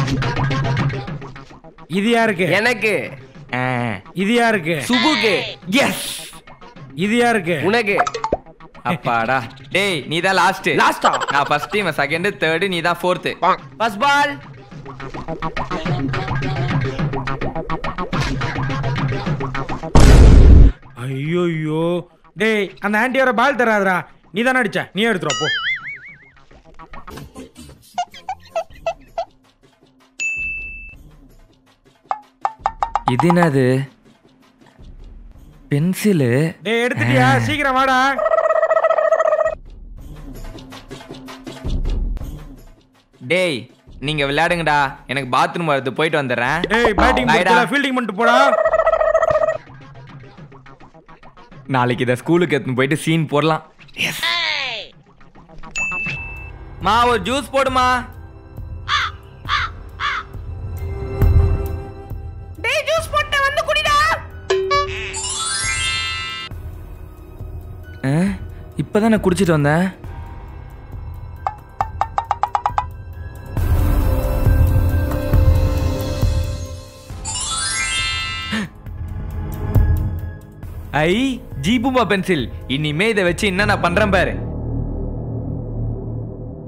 இது யாருக்கு எனக்கு ஆ, இது யாருக்கு சுபுக்கு எஸ் இது யாருக்கு உனக்கு அப்பாடா டேய் நீ தான் லாஸ்ட் லாஸ்டா நான் ஃபர்ஸ்ட் இவன் செகண்ட் தேர்ட் நீ தான் ஃபோர்த்து ஃபர்ஸ்ட் பால் ஐயோ டேய் அந்த ஆன்ட்டியோட பால் தராதுடா நீ தானே அடிச்ச நீ எடுத்துரு போ இது என்னது பென்சிலு டேய் எடுத்துட்டியா சீக்கிரம் வாடா டேய் நீங்க விளையாடுங்கடா எனக்கு பாத்ரூம் வருது போயிட்டு வந்துடுறேன் டேய் பேட்டிங் Bye டா. பண்ணல ஃபீல்டிங் பண்ணிட்டு போடா நாளைக்கு இதை ஸ்கூலுக்கு எடுத்துன்னு போயிட்டு சீன் போடலாம் மா ஒரு ஜூஸ் போடுமா டேய் ஜூஸ் போட்டு வந்து குடிடா ஆ, இப்பதான் நான் குடிச்சிட்டு வந்தேன் ஐ ஜீபுமா பென்சில் இனிமே இதை வச்சு என்ன நான் பண்றேன் பாரு